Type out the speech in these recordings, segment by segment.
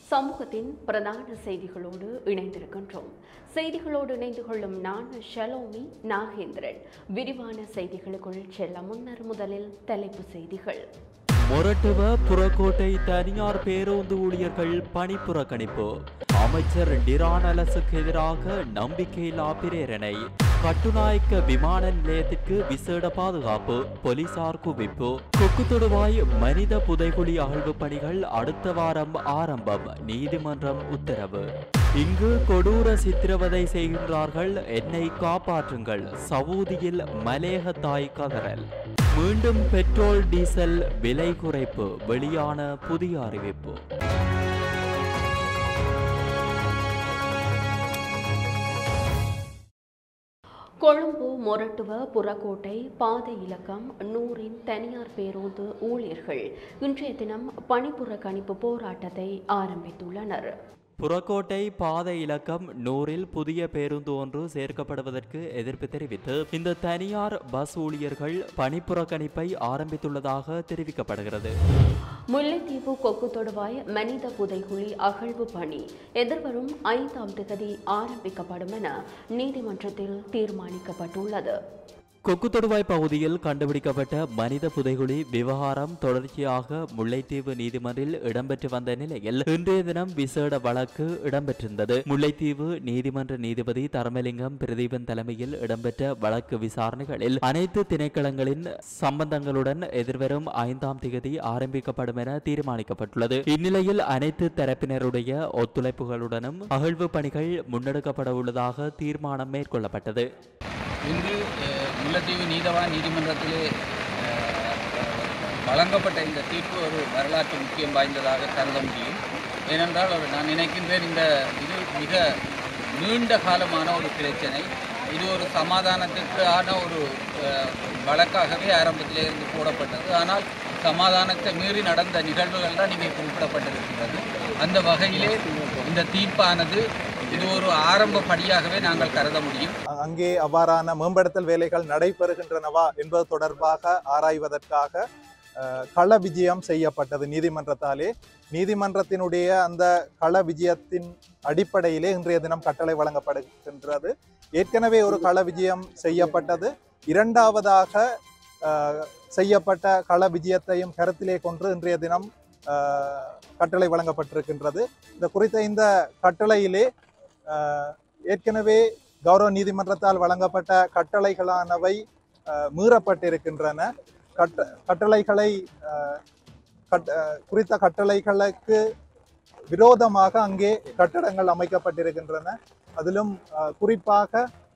சமூகத்தின் பிரதான செய்திகளோடு இணைந்திருக்கின்றோம் செய்திகளோடு இணைந்து கொள்ளும் நான் ஷலோமி நாகேந்திரன் விரிவான செய்திகளுக்குள் செல்ல முன்னர் முதலில் தலைப்பு செய்திகள் மொரட்டுவ புறக்கோட்டை தனியார் பேருந்து ஊழியர்கள் பணி புறக்கணிப்பு அமைச்சர் டிரான் அலசுக்கு எதிராக நம்பிக்கையில்லா பிரேரணை கட்டுநாயக்க விமான நிலையத்திற்கு விசேட பாதுகாப்பு போலீசார் குவிப்பு கொக்கு தொடுவாய் மனித புதைகுழி அகழ்வு பணிகள் அடுத்த வாரம் ஆரம்பம் நீதிமன்றம் உத்தரவு இங்கு கொடூர சித்திரவதை செய்கின்றார்கள் என்னை காப்பாற்றுங்கள் சவூதியில் மலேக தாய் கதறல் மீண்டும் பெட்ரோல் டீசல் விலை குறைப்பு வெளியான புதிய அறிவிப்பு கொழும்பு மொரட்டுவ புறக்கோட்டை பாதை இலக்கம் நூறின் தனியார் பேருந்து ஊழியர்கள் இன்றைய தினம் பணிப்புறக்கணிப்பு போராட்டத்தை ஆரம்பித்துள்ளனர் புறக்கோட்டை பாதை இலக்கம் நூறில் புதிய பேருந்து ஒன்று சேர்க்கப்படுவதற்கு எதிர்ப்பு தெரிவித்து இந்த தனியார் பஸ் ஊழியர்கள் பணிப்புறக்கணிப்பை ஆரம்பித்துள்ளதாக தெரிவிக்கப்படுகிறது முல்லைத்தீவு கொக்கு தொடுவாய் மனித புதைகுழி அகழ்வு பணி எதிர்வரும் ஐந்தாம் திகதி ஆரம்பிக்கப்படும் என நீதிமன்றத்தில் தீர்மானிக்கப்பட்டுள்ளது கொக்கு தொடுவாய் பகுதியில் கண்டுபிடிக்கப்பட்ட மனித புதைகுழி விவகாரம் தொடர்ச்சியாக முல்லைத்தீவு நீதிமன்றில் இடம்பெற்று வந்த நிலையில் இன்றைய தினம் விசேட வழக்கு இடம்பெற்றிருந்தது முல்லைத்தீவு நீதிமன்ற நீதிபதி தர்மலிங்கம் பிரதீபன் தலைமையில் இடம்பெற்ற வழக்கு விசாரணைகளில் அனைத்து திணைக்களங்களின் சம்பந்தங்களுடன் எதிர்வரும் ஐந்தாம் தேதி ஆரம்பிக்கப்படும் என தீர்மானிக்கப்பட்டுள்ளது இந்நிலையில் அனைத்து தரப்பினருடைய ஒத்துழைப்புகளுடனும் அகழ்வு பணிகள் முன்னெடுக்கப்பட உள்ளதாக தீர்மானம் மேற்கொள்ளப்பட்டது இன்று அஹ், முல்லைத்தீவு நீதவான் நீதிமன்றத்திலே அஹ், வழங்கப்பட்ட இந்த தீர்ப்பு ஒரு வரலாற்று முக்கியம் வாய்ந்ததாக கருத முடியும் ஏனென்றால் ஒரு நான் நினைக்கின்றேன் இந்த இது மிக நீண்ட காலமான ஒரு பிரச்சனை இது ஒரு சமாதானத்திற்கான ஒரு அஹ், வழக்காகவே ஆரம்பத்திலே இருந்து போடப்பட்டது ஆனால் சமாதானத்தை மீறி நடந்த நிகழ்வுகள் தான் இங்கே குறிப்பிடப்பட்டிருக்கின்றது அந்த வகையிலே இந்த தீர்ப்பானது இது ஒரு ஆரம்ப படியாகவே நாங்கள் கருத முடியும் அங்கே அவ்வாறான மேம்படுத்தல் வேலைகள் நடைபெறுகின்றனவா என்பது தொடர்பாக ஆராய்வதற்காக அஹ், கள விஜயம் செய்யப்பட்டது நீதிமன்றத்தாலே நீதிமன்றத்தினுடைய அந்த கள விஜயத்தின் அடிப்படையிலே இன்றைய தினம் கட்டளை வழங்கப்படுகின்றது ஏற்கனவே ஒரு கள விஜயம் செய்யப்பட்டது இரண்டாவதாக அஹ், செய்யப்பட்ட கள விஜயத்தையும் கருத்திலே கொண்டு இன்றைய தினம் அஹ், கட்டளை வழங்கப்பட்டிருக்கின்றது இந்த குறித்த இந்த கட்டளையிலே அஹ், ஏற்கனவே கௌரவ நீதிமன்றத்தால் வழங்கப்பட்ட கட்டளைகளானவை அஹ், மீறப்பட்டிருக்கின்றன கட்ட கட்டளைகளை அஹ், கட் அஹ், குறித்த கட்டளைகளுக்கு விரோதமாக அங்கே கட்டடங்கள் அமைக்கப்பட்டிருக்கின்றன அதிலும் அஹ், குறிப்பாக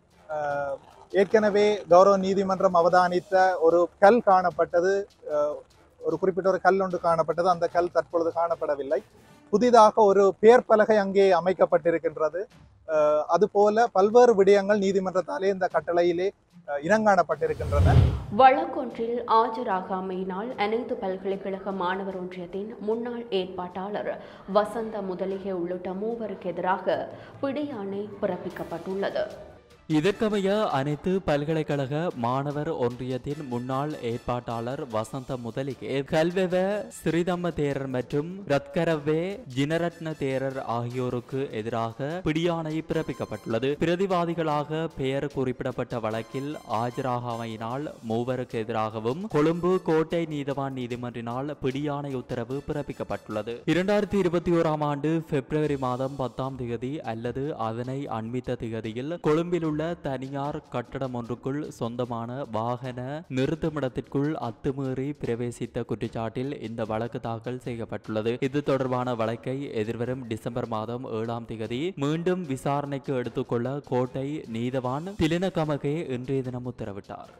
அஹ், ஏற்கனவே கௌரவ நீதிமன்றம் அவதானித்த ஒரு கல் காணப்பட்டது அஹ், ஒரு குறிப்பிட்ட ஒரு கல் ஒன்று காணப்பட்டது அந்த கல் தற்பொழுது காணப்படவில்லை புதிதாக ஒரு பேர் பலகை அங்கே அமைக்கப்பட்டிருக்கின்றது அஹ், அதுபோல பல்வேறு விடயங்கள் நீதிமன்றத்தாலே இந்த கட்டளையிலே அஹ், இனங்காணப்பட்டிருக்கின்றன வழக்கொன்றில் ஆஜராகாமையினால் அனைத்து பல்கலைக்கழக மாணவர் ஒன்றியத்தின் முன்னாள் ஏற்பாட்டாளர் வசந்த முதலிகை உள்ளிட்ட மூவருக்கு எதிராக பிடியாணை பிறப்பிக்கப்பட்டுள்ளது இதற்கமைய அனைத்து பல்கலைக்கழக மாணவர் ஒன்றியத்தின் முன்னாள் ஏற்பாட்டாளர் வசந்த முதலிகே கல்வெவ ஸ்ரீதம்ம தேரர் மற்றும் ரத்கரவே ஜினரத்ன தேரர் ஆகியோருக்கு எதிராக பிடியாணை பிறப்பிக்கப்பட்டுள்ளது பிரதிவாதிகளாக பெயர் குறிப்பிடப்பட்ட வழக்கில் ஆஜராகாமையினால் மூவருக்கு எதிராகவும் கொழும்பு கோட்டை நீதவான் நீதிமன்றினால் பிடியாணை உத்தரவு பிறப்பிக்கப்பட்டுள்ளது இரண்டாயிரத்தி இருபத்தி ஓராம் ஆண்டு பிப்ரவரி மாதம் பத்தாம் திகதி அல்லது அதனை அண்மித்த திகதியில் கொழும்பில் உள்ள தனியார் கட்டடம் ஒன்றுக்குள் சொந்தமான வாகன நிறுத்துமிடத்திற்குள் அத்துமீறி பிரவேசித்த குற்றச்சாட்டில் இந்த வழக்கு தாக்கல் செய்யப்பட்டுள்ளது இது தொடர்பான வழக்கை எதிர்வரும் டிசம்பர் மாதம் ஏழாம் திகதி மீண்டும் விசாரணைக்கு எடுத்துக்கொள்ள கோட்டை நீதவான் திலினகமகே இன்றைய தினம் உத்தரவிட்டார்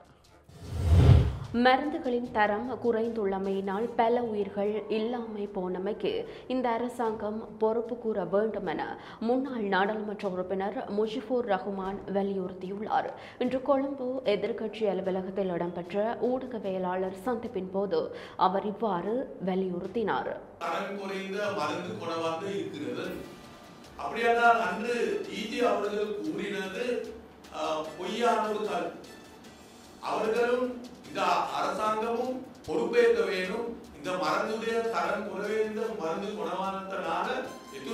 மருந்துகளின் தரம் குறைந்துள்ளமையினால் பல உயிர்கள் இல்லாமை போனமைக்கு இந்த அரசாங்கம் பொறுப்பு கூற வேண்டும் என முன்னாள் நாடாளுமன்ற உறுப்பினர் முஜிபுர் ரஹ்மான் வலியுறுத்தியுள்ளார் இன்று கொழும்பு எதிர்க்கட்சி அலுவலகத்தில் இடம்பெற்ற ஊடகவியலாளர் சந்திப்பின் போது அவர் இவ்வாறு வலியுறுத்தினார் தரம் குறைந்த மருந்து குணமாக இருக்கிறது அப்படியானால் அன்று ஈஜி அவர்கள் கூறினது ஆஹ், பொய்யான ஒரு கருத்து அவர்களும் இந்த அரசாங்கமும் பொறுப்பேற்க வேண்டும் இந்த மருந்துடைய தரம் குறைந்த மருந்து குணமானதனால எத்தனை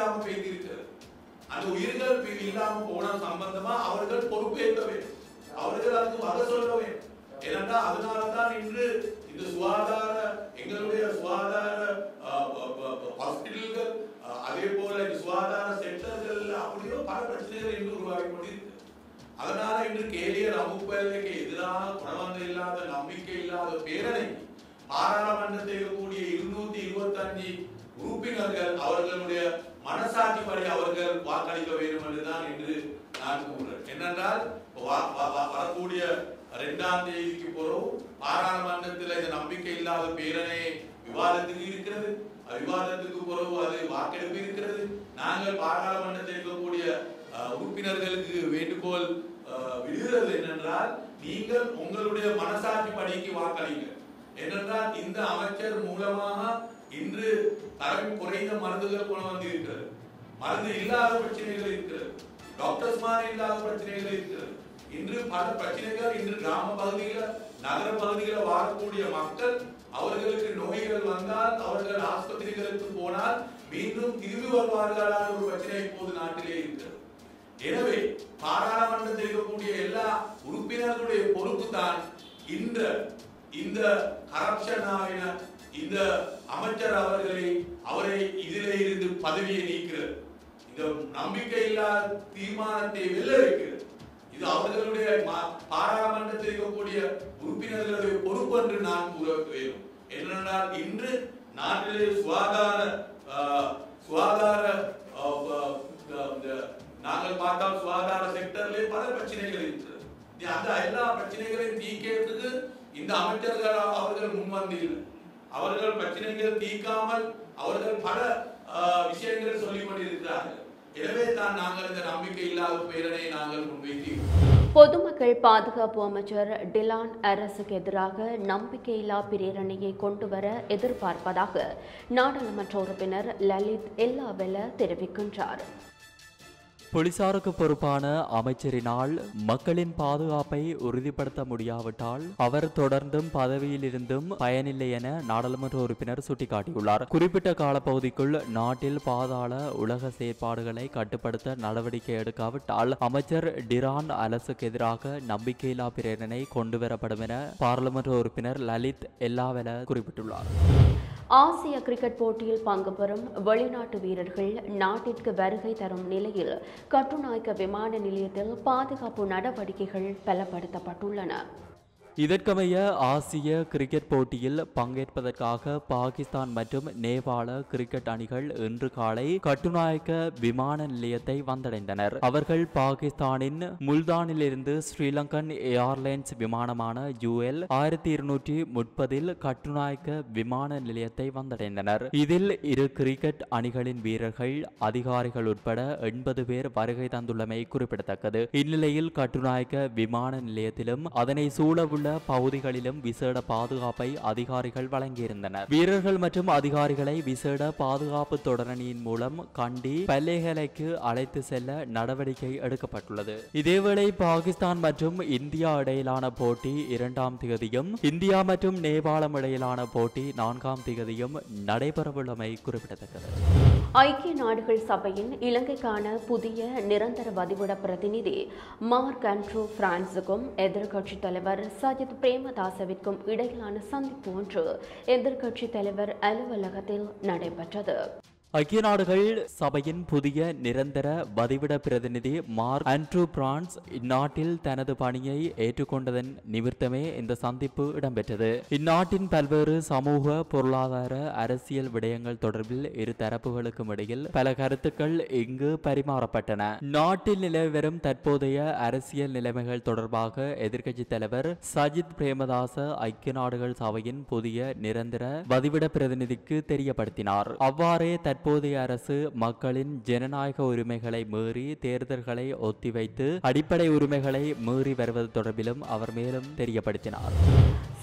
இல்லாம பெய்திருக்கிறது அந்த உயிர்கள் பி- இல்லாம போன சம்பந்தமா அவர்கள் பொறுப்பேற்க வேண்டும் அவர்கள் அதுக்கு வகை சொல்ல வேண்டும் ஏனென்றால் அதனாலதான் இன்று இந்த சுகாதார எங்களுடைய சுகாதார அஹ், ப- ப- ப- ஹாஸ்பிட்டல்கள் அஹ், அதே போல இந்த சுகாதார சென்டர்கள் அப்படியோ பல பிரச்சனைகள் இன்று உருவாகி கொண்டிருக்கிறது அதனால இன்று கேலியர் அமுப்பலுக்கு எதிராக குணவந்த இல்லாத நம்பிக்கை இல்லாத பேரணை பாராளுமன்றத்தில் இருக்கக்கூடிய இருநூத்தி இருபத்தஞ்சு உறுப்பினர்கள் அவர்களுடைய மனசாட்சிப்படி அவர்கள் வாக்களிக்க வேண்டும் என்றுதான் இன்று நான் கூறுறேன் என்னென்றால் வா- வா- வா- வரக்கூடிய இரண்டாம் தேதிக்கு பிறகு பாராளுமன்றத்தில் இந்த நம்பிக்கை இல்லாத பேரணை விவாதத்துக்கு இருக்கிறது அது விவாதத்துக்கு பிறகு அது வாக்கெடுப்பு இருக்கிறது நாங்கள் பாராளுமன்றத்தில் இருக்கக்கூடிய அஹ், உறுப்பினர்களுக்கு வேண்டுகோள் அஹ், விடுகிறது என்னென்றால் நீங்கள் உங்களுடைய மனசாட்சி படிக்கு வாக்களிங்க ஏனென்றால் இந்த அமைச்சர் மூலமாக இன்று தரம் குறைந்த மருந்துகள் கொண்டு வந்து இருக்கிறது மருந்து இல்லாத பிரச்சனைகள் இருக்கிறது டாக்டர்ஸ் மாதிரி இல்லாத பிரச்சனைகள் இருக்கிறது இன்று பல பிரச்சனைகள் இன்று கிராம பகுதிகள நகர பகுதிகள வாழக்கூடிய மக்கள் அவர்களுக்கு நோய்கள் வந்தால் அவர்கள் ஆஸ்பத்திரிகளுக்கு போனால் மீண்டும் திரும்பி வருவார்களான ஒரு பிரச்சனை இப்போது நாட்டிலே இருக்கிறது எனவே பாராளுமன்றத்தில் இருக்கக்கூடிய எல்லா உறுப்பினர்களுடைய பொறுப்பு தான் இந்த இந்த கரப்ஷன் ஆகின இந்த அமைச்சர் அவர்களை அவரை இதிலே இருந்து பதவியை நீக்கிறது இந்த நம்பிக்கை இல்லாத தீர்மானத்தை வெல்ல வைக்கிறது இது அவர்களுடைய மா- பாராளுமன்றத்தில் இருக்கக்கூடிய உறுப்பினர்களுடைய பொறுப்பு என்று நான் கூற வேண்டும் என்னென்றால் இன்று நாட்டிலே சுகாதார ஆஹ், சுகாதார ஆஹ், ப- இந்த- இந்த நாங்கள் பார்த்தால் சுகாதார செக்டர்ல பல பிரச்சனைகள் இருக்கிறது இது அந்த எல்லா பிரச்சனைகளையும் தீர்க்கிறதுக்கு இந்த அமைச்சர்கள் அவர்கள் முன்வந்து இல்லை அவர்கள் பிரச்சனைகள் தீர்க்காமல் அவர்கள் பல ஆஹ், விஷயங்கள் சொல்லிக் கொண்டிருக்கிறார்கள் எனவே தான் நாங்கள் இந்த நம்பிக்கை இல்லாத பேரனை நாங்கள் முன்வைத்தீர்கள் பொதுமக்கள் பாதுகாப்பு அமைச்சர் டிலான் அரசுக்கு எதிராக நம்பிக்கையில்லா பிரேரணையை கொண்டு வர எதிர்பார்ப்பதாக நாடாளுமன்ற உறுப்பினர் லலித் எல்லாவெல தெரிவிக்கின்றார் போலீசாருக்கு பொறுப்பான அமைச்சரினால் மக்களின் பாதுகாப்பை உறுதிப்படுத்த முடியாவிட்டால் அவர் தொடர்ந்தும் பதவியில் இருந்தும் பயனில்லை என நாடாளுமன்ற உறுப்பினர் சுட்டிக்காட்டியுள்ளார் குறிப்பிட்ட காலப்பகுதிக்குள் நாட்டில் பாதாள உலக செயற்பாடுகளை கட்டுப்படுத்த நடவடிக்கை எடுக்காவிட்டால் அமைச்சர் டிரான் அலசுக்கு எதிராக நம்பிக்கையில்லா பிரேரணை கொண்டுவரப்படும் என பாராளுமன்ற உறுப்பினர் லலித் எல்லாவெல குறிப்பிட்டுள்ளார் ஆசிய கிரிக்கெட் போட்டியில் பங்கு பெறும் வெளிநாட்டு வீரர்கள் நாட்டிற்கு வருகை தரும் நிலையில் கட்டுநாயக்க விமான நிலையத்தில் பாதுகாப்பு நடவடிக்கைகள் பலப்படுத்தப்பட்டுள்ளன இதற்கமைய ஆசிய கிரிக்கெட் போட்டியில் பங்கேற்பதற்காக பாகிஸ்தான் மற்றும் நேபாள கிரிக்கெட் அணிகள் இன்று காலை கட்டுநாயக்க விமான நிலையத்தை வந்தடைந்தனர் அவர்கள் பாகிஸ்தானின் முல்தானிலிருந்து ஸ்ரீலங்கன் ஏர்லைன்ஸ் விமானமான யூஎல் ஆயிரத்தி இருநூற்றி முப்பதில் கட்டுநாயக்க விமான நிலையத்தை வந்தடைந்தனர் இதில் இரு கிரிக்கெட் அணிகளின் வீரர்கள் அதிகாரிகள் உட்பட எண்பது பேர் வருகை தந்துள்ளமை குறிப்பிடத்தக்கது இந்நிலையில் கட்டுநாயக்க விமான நிலையத்திலும் அதனை சூழவுள்ள பகுதிகளிலும் விசேட பாதுகாப்பை அதிகாரிகள் வழங்கியிருந்தனர் வீரர்கள் மற்றும் அதிகாரிகளை விசேட பாதுகாப்பு தொடரணியின் மூலம் கண்டி பல்லேகலைக்கு அழைத்து செல்ல நடவடிக்கை எடுக்கப்பட்டுள்ளது இதேவேளை பாகிஸ்தான் மற்றும் இந்தியா இடையிலான போட்டி இரண்டாம் திகதியும் இந்தியா மற்றும் நேபாளம் இடையிலான போட்டி நான்காம் திகதியும் நடைபெறவுள்ளமை குறிப்பிடத்தக்கது ஐக்கிய நாடுகள் சபையின் இலங்கைக்கான புதிய நிரந்தர வதிவிட பிரதிநிதி மார்க் ஆண்ட்ரூ பிரான்சுக்கும் எதிர்க்கட்சித் தலைவர் சஜித் பிரேமதாசவிற்கும் இடையிலான சந்திப்பு ஒன்று எதிர்க்கட்சித் தலைவர் அலுவலகத்தில் நடைபெற்றது ஐக்கிய நாடுகள் சபையின் புதிய நிரந்தர வதிவிட பிரதிநிதி மார்க் ஆண்ட்ரூ பிரான்ஸ் இந்நாட்டில் தனது பணியை ஏற்றுக்கொண்டதன் நிமித்தமே இந்த சந்திப்பு இடம்பெற்றது இந்நாட்டின் பல்வேறு சமூக பொருளாதார அரசியல் விடயங்கள் தொடர்பில் இரு தரப்புகளுக்கும் இடையில் பல கருத்துக்கள் இங்கு பரிமாறப்பட்டன நாட்டில் நிலவி வரும் தற்போதைய அரசியல் நிலைமைகள் தொடர்பாக எதிர்க்கட்சித் தலைவர் சஜித் பிரேமதாச ஐக்கிய நாடுகள் சபையின் புதிய நிரந்தர வதிவிட பிரதிநிதிக்கு தெரியப்படுத்தினார் அவ்வாறே தற்போதைய அரசு மக்களின் ஜனநாயக உரிமைகளை மீறி தேர்தல்களை ஒத்திவைத்து அடிப்படை உரிமைகளை மீறி வருவது தொடர்பிலும் அவர் மேலும் தெரியப்படுத்தினார்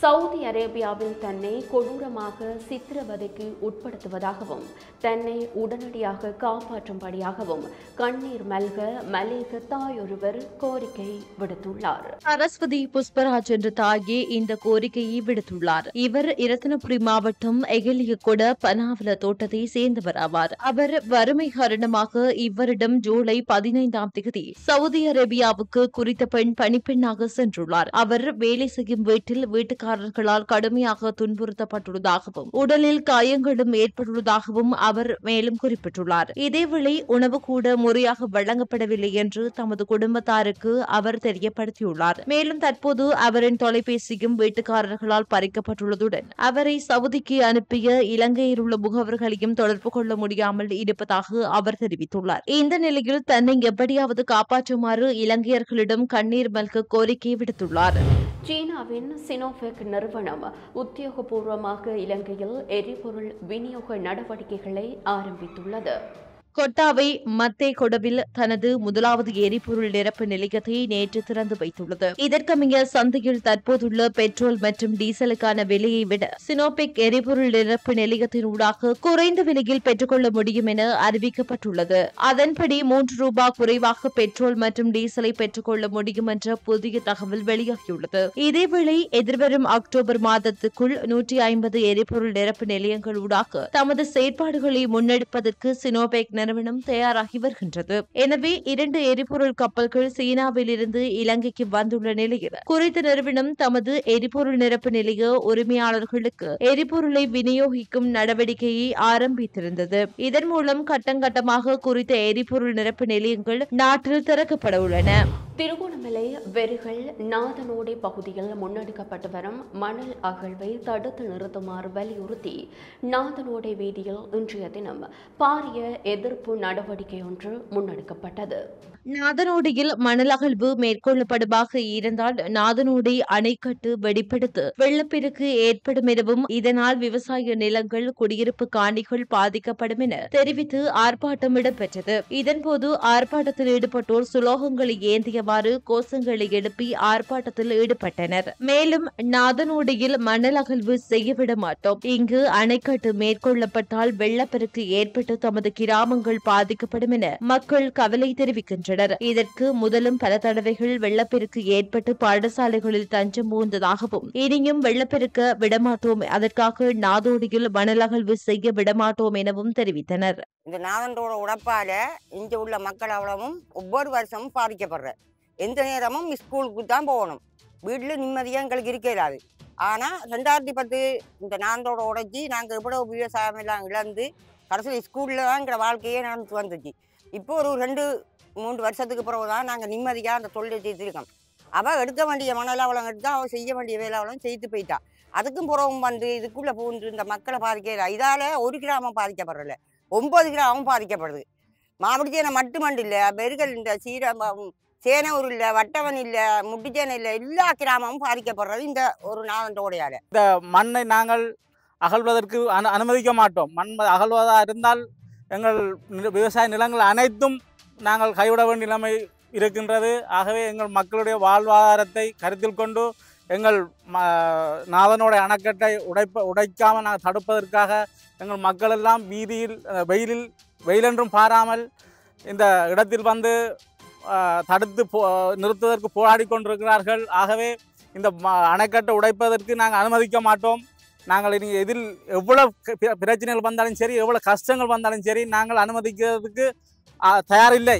சவுதி அரேபியாவில் தன்னை கொடூரமாக சித்திரவதைக்கு உட்படுத்துவதாகவும் தன்னை உடனடியாக காப்பாற்றும்படியாகவும் கண்ணீர் மல்க மலேக தாயொருவர் கோரிக்கை விடுத்துள்ளார் சரஸ்வதி புஷ்பராஜ் என்ற தாயே இந்த கோரிக்கையை விடுத்துள்ளார் இவர் இரத்தினபுரி மாவட்டம் எகிலியகொட பனாவல தோட்டத்தை சேர்ந்தவர் ஆவார் அவர் வறுமை காரணமாக இவ்வருடம் ஜூலை பதினைந்தாம் தேதி சவுதி அரேபியாவுக்கு குறித்த பெண் பணிப்பெண்ணாக சென்றுள்ளார் அவர் வேலை செய்யும் வீட்டில் வீட்டுக்காரர்களால் கடுமையாக துன்புறுத்தப்பட்டுள்ளதாகவும் உடலில் காயங்களும் ஏற்பட்டுள்ளதாகவும் அவர் மேலும் குறிப்பிட்டுள்ளார் இதேவேளை உணவு கூட முறையாக வழங்கப்படவில்லை என்று தமது குடும்பத்தாருக்கு அவர் தெரியப்படுத்தியுள்ளார் மேலும் தற்போது அவரின் தொலைபேசியும் வீட்டுக்காரர்களால் பறிக்கப்பட்டுள்ளதுடன் அவரை சவுதிக்கு அனுப்பிய இலங்கையில் உள்ள முகவர்களையும் தொடர்பு கொள்ள முடியாமல் இருப்பதாக அவர் தெரிவித்துள்ளார் இந்த நிலையில் தன்னை எப்படியாவது காப்பாற்றுமாறு இலங்கையர்களிடம் கண்ணீர் மல்க கோரிக்கை விடுத்துள்ளார் சீனாவின் சினோஃபெக் நிறுவனம் உத்தியோகபூர்வமாக இலங்கையில் எரிபொருள் விநியோக நடவடிக்கைகளை ஆரம்பித்துள்ளது கொட்டாவை மத்தே கொடவில் தனது முதலாவது எரிபொருள் நிரப்பு நிலையத்தை நேற்று திறந்து வைத்துள்ளது இதற்கமைய சந்தையில் தற்போதுள்ள பெட்ரோல் மற்றும் டீசலுக்கான விலையை விட சினோபெக் எரிபொருள் நிரப்பு நிலையத்தினூடாக குறைந்த விலையில் பெற்றுக்கொள்ள முடியும் என அறிவிக்கப்பட்டுள்ளது அதன்படி மூன்று ரூபாய் குறைவாக பெட்ரோல் மற்றும் டீசலை பெற்றுக்கொள்ள முடியும் என்ற புதிய தகவல் வெளியாகியுள்ளது இதேவேளை எதிர்வரும் அக்டோபர் மாதத்துக்குள் நூற்றி ஐம்பது எரிபொருள் நிரப்பு நிலையங்களூடாக தமது செயற்பாடுகளை முன்னெடுப்பதற்கு சினோபெக் நிறுவனம் தயாராகி வருகின்றது எனவே இரண்டு எரிபொருள் கப்பல்கள் சீனாவிலிருந்து இலங்கைக்கு வந்துள்ள நிலையில் குறித்த நிறுவனம் தமது எரிபொருள் நிரப்பு நிலைய உரிமையாளர்களுக்கு எரிபொருளை விநியோகிக்கும் நடவடிக்கையை ஆரம்பித்திருந்தது இதன் மூலம் கட்டங்கட்டமாக குறித்த எரிபொருள் நிரப்பு நிலையங்கள் நாட்டில் திறக்கப்பட உள்ளன திருகோணமலை வெறுகள் நாதனோடை பகுதியில் முன்னெடுக்கப்பட்டு வரும் மணல் அகழ்வை தடுத்து நிறுத்துமாறு வலியுறுத்தி நாதனோடை வீதியில் இன்றைய தினம் பாரிய எதிர்ப்பு நடவடிக்கை ஒன்று முன்னெடுக்கப்பட்டது நாதனோடியில் மணல் அகழ்வு மேற்கொள்ளப்படுமாக இருந்தால் நாதனோடை அணைக்கட்டு வெடிப்படுத்து வெள்ளப்பெருக்கு ஏற்படும் எனவும் இதனால் விவசாய நிலங்கள் குடியிருப்பு காணிகள் பாதிக்கப்படும் என தெரிவித்து ஆர்ப்பாட்டம் இடம்பெற்றது இதன்போது ஆர்ப்பாட்டத்தில் ஈடுபட்டோர் சுலோகங்களை ஏந்தியவாறு கோஷங்களை எழுப்பி ஆர்ப்பாட்டத்தில் ஈடுபட்டனர் மேலும் நாதனோடியில் மணல் அகழ்வு செய்யவிட மாட்டோம் இங்கு அணைக்கட்டு மேற்கொள்ளப்பட்டால் வெள்ளப்பெருக்கு ஏற்பட்டு தமது கிராமங்கள் பாதிக்கப்படும் என மக்கள் கவலை தெரிவிக்கின்றனர் இதற்கு முதலும் பல தடவைகள் வெள்ளப்பெருக்கு ஏற்பட்டு பாடசாலைகளில் தஞ்சம் புகுந்ததாகவும் இனியும் வெள்ளப்பெருக்க விடமாட்டோம் அதற்காக நாதோடியில் மணல் அகழ்வு செய்ய விடமாட்டோம் எனவும் தெரிவித்தனர் இந்த நாதண்டோட உழைப்பால இங்கே உள்ள மக்கள் அவ்வளவும் ஒவ்வொரு வருஷமும் பாதிக்கப்படுற எந்த நேரமும் ஸ்கூலுக்கு தான் போகணும் வீட்டில் நிம்மதியாக எங்களுக்கு இருக்கலாது ஆனால் ரெண்டாயிரத்தி பத்து இந்த நாந்தோட உடைச்சி நாங்கள் எவ்வளோ விவசாயம் எல்லாம் இழந்து கடைசியில் ஸ்கூலில் தான் எங்கள் வாழ்க்கையே நடந்து வந்துச்சு இப்போ ஒரு ரெண்டு மூன்று வருஷத்துக்கு பிறகு தான் நாங்கள் நிம்மதியாக அந்த தொழிலை செய்திருக்கோம் அவள் எடுக்க வேண்டிய மணலாவளம் எடுத்து அவள் செய்ய வேண்டிய வேலாவளம் செய்து போயிட்டா அதுக்கும் புறவும் வந்து இதுக்குள்ளே பூந்து இந்த மக்களை பாதிக்கல இதால் ஒரு கிராமம் பாதிக்கப்படுறல ஒன்பது கிராமம் பாதிக்கப்படுது மாவட்டத்தேனை மட்டுமண்டு இல்லை பெருகல் இந்த சீரம்பம் சேனூர் இல்லை வட்டவன் இல்லை முட்டிச்சேனை இல்லை எல்லா கிராமமும் பாதிக்கப்படுறது இந்த ஒரு நாளந்தோடையால் இந்த மண்ணை நாங்கள் அகழ்வதற்கு அனு அனுமதிக்க மாட்டோம் மண் அகழ்வதாக இருந்தால் எங்கள் நி- விவசாய நிலங்கள் அனைத்தும் நாங்கள் கைவிட வேண்டிய நிலைமை இருக்கின்றது ஆகவே எங்கள் மக்களுடைய வாழ்வாதாரத்தை கருத்தில் கொண்டு எங்கள் ம நாதனுடைய அணைக்கட்டை உடைப்ப உடைக்காமல் நாங்கள் தடுப்பதற்காக எங்கள் மக்கள் எல்லாம் வீதியில் அஹ், வெயிலில் வெயிலென்றும் பாராமல் இந்த இடத்தில் வந்து அஹ், தடுத்து போ நிறுத்துவதற்கு போராடி கொண்டிருக்கிறார்கள் ஆகவே இந்த ம- அணைக்கட்டை உடைப்பதற்கு நாங்கள் அனுமதிக்க மாட்டோம் நாங்கள் இனி எதில் எவ்வளவு க- பிர- பிரச்சனைகள் வந்தாலும் சரி எவ்வளவு கஷ்டங்கள் வந்தாலும் சரி நாங்கள் அனுமதிக்கிறதுக்கு ஆ, தயாரில்லை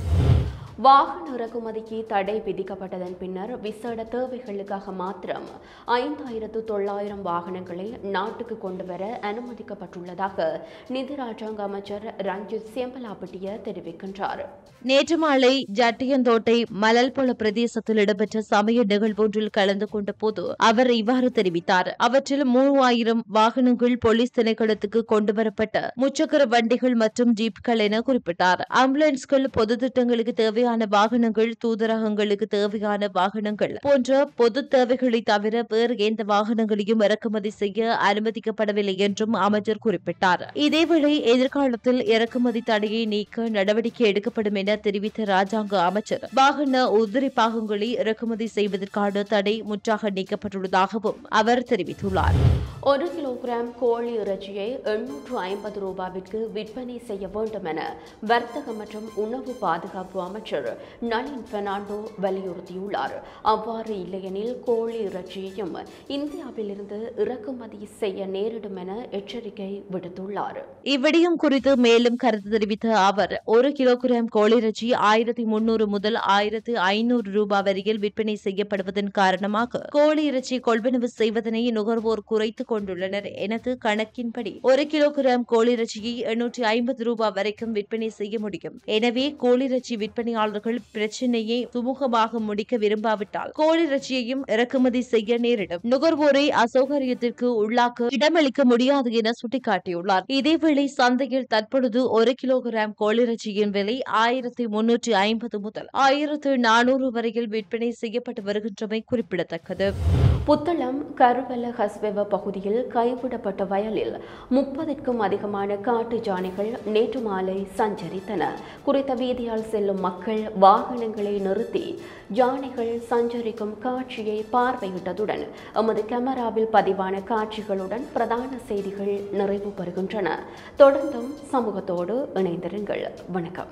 வாகன இறக்குமதிக்கு தடை விதிக்கப்பட்டதன் பின்னர் விசேட தேவைகளுக்காக மாத்திரம் ஐந்தாயிரத்து தொள்ளாயிரம் வாகனங்களை நாட்டுக்கு கொண்டு வர அனுமதிக்கப்பட்டுள்ளதாக நிதி ராஜாங்க அமைச்சர் ரஞ்சித் சேம்பலாப்பட்டிய தெரிவிக்கின்றார் நேற்று மாலை ஜட்டியந்தோட்டை மலல்பொல பிரதேசத்தில் இடம்பெற்ற சமய நிகழ்வொன்றில் கலந்து கொண்ட போது அவர் இவ்வாறு தெரிவித்தார் அவற்றில் மூவாயிரம் வாகனங்கள் போலீஸ் திணைக்களத்துக்கு கொண்டுவரப்பட்ட முச்சக்கர வண்டிகள் மற்றும் ஜீப்கள் என குறிப்பிட்டார் ஆம்புலன்ஸ்கள் பொது திட்டங்களுக்கு தேவையான தேவையான வாகனங்கள் தூதரகங்களுக்கு தேவையான வாகனங்கள் போன்ற பொது தேவைகளை தவிர வேறு எந்த வாகனங்களையும் இறக்குமதி செய்ய அனுமதிக்கப்படவில்லை என்றும் அமைச்சர் குறிப்பிட்டார் இதேவேளை எதிர்காலத்தில் இறக்குமதி தடையை நீக்க நடவடிக்கை எடுக்கப்படும் என தெரிவித்த ராஜாங்க அமைச்சர் வாகன உதிரி பாகங்களை இறக்குமதி செய்வதற்கான தடை முற்றாக நீக்கப்பட்டுள்ளதாகவும் அவர் தெரிவித்துள்ளார் ஒரு கிலோகிராம் கோழி இறைச்சியை எண்ணூற்று ஐம்பது ரூபாவிற்கு விற்பனை செய்ய வேண்டும் என வர்த்தக மற்றும் உணவு பாதுகாப்பு அமைச்சர் நளின் பெர்னாண்டோ வலியுறுத்தியுள்ளார் அவ்வாறு இல்லையெனில் கோழி இறைச்சியையும் இந்தியாவிலிருந்து இறக்குமதி செய்ய நேரிடும் என எச்சரிக்கை விடுத்துள்ளார் இவ்விடயம் குறித்து மேலும் கருத்து தெரிவித்த அவர் ஒரு கிலோகிராம் கோழிறைச்சி ஆயிரத்தி முன்னூறு முதல் ஆயிரத்து ஐநூறு ரூபாய் வரையில் விற்பனை செய்யப்படுவதன் காரணமாக கோழி இறைச்சி கொள்வனவு செய்வதனை நுகர்வோர் குறைத்துக் கொண்டுள்ளனர் எனது கணக்கின்படி ஒரு கிலோகிராம் கோழிறைச்சியை எண்ணூற்றி ஐம்பது ரூபாய் வரைக்கும் விற்பனை செய்ய முடியும் எனவே கோழிறைச்சி விற்பனையாளர்கள் பிரச்சினையை சுமூகமாக முடிக்க விரும்பாவிட்டால் கோழிறைச்சியையும் இறக்குமதி செய்ய நேரிடும் நுகர்வோரை அசௌகரியத்திற்கு உள்ளாக்க இடமளிக்க முடியாது என சுட்டிக்காட்டியுள்ளார் இதேவேளை சந்தையில் தற்பொழுது ஒரு கிலோகிராம் கோழிறைச்சியின் விலை ஆயிரத்தி முன்னூற்றி ஐம்பது முதல் ஆயிரத்து நானூறு வரையில் விற்பனை செய்யப்பட்டு வருகின்றமை குறிப்பிடத்தக்கது புத்தளம் கருவல ஹஸ்வெவ பகுதியில் கைவிடப்பட்ட வயலில் முப்பதுக்கும் அதிகமான காட்டு யானைகள் நேற்று மாலை சஞ்சரித்தன குறித்த வீதியால் செல்லும் மக்கள் வாகனங்களை நிறுத்தி யானைகள் சஞ்சரிக்கும் காட்சியை பார்வையிட்டதுடன் எமது கேமராவில் பதிவான காட்சிகளுடன் பிரதான செய்திகள் நிறைவு பெறுகின்றன தொடர்ந்தும் சமூகத்தோடு இணைந்திருங்கள் வணக்கம்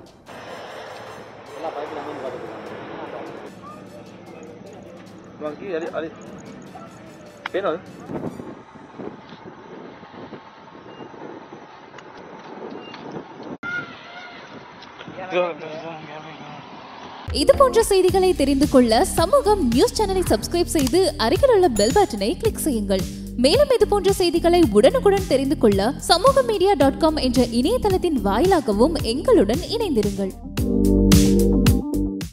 இது போன்ற செய்திகளை தெரிந்து கொள்ள சமூகம் நியூஸ் சேனலை சப்ஸ்கிரைப் செய்து அருகில் உள்ள பெல் பட்டனை கிளிக் செய்யுங்கள் மேலும் இது போன்ற செய்திகளை உடனுக்குடன் தெரிந்து கொள்ள சமூக மீடியா டாட் காம் என்ற இணையதளத்தின் வாயிலாகவும் எங்களுடன் இணைந்திருங்கள்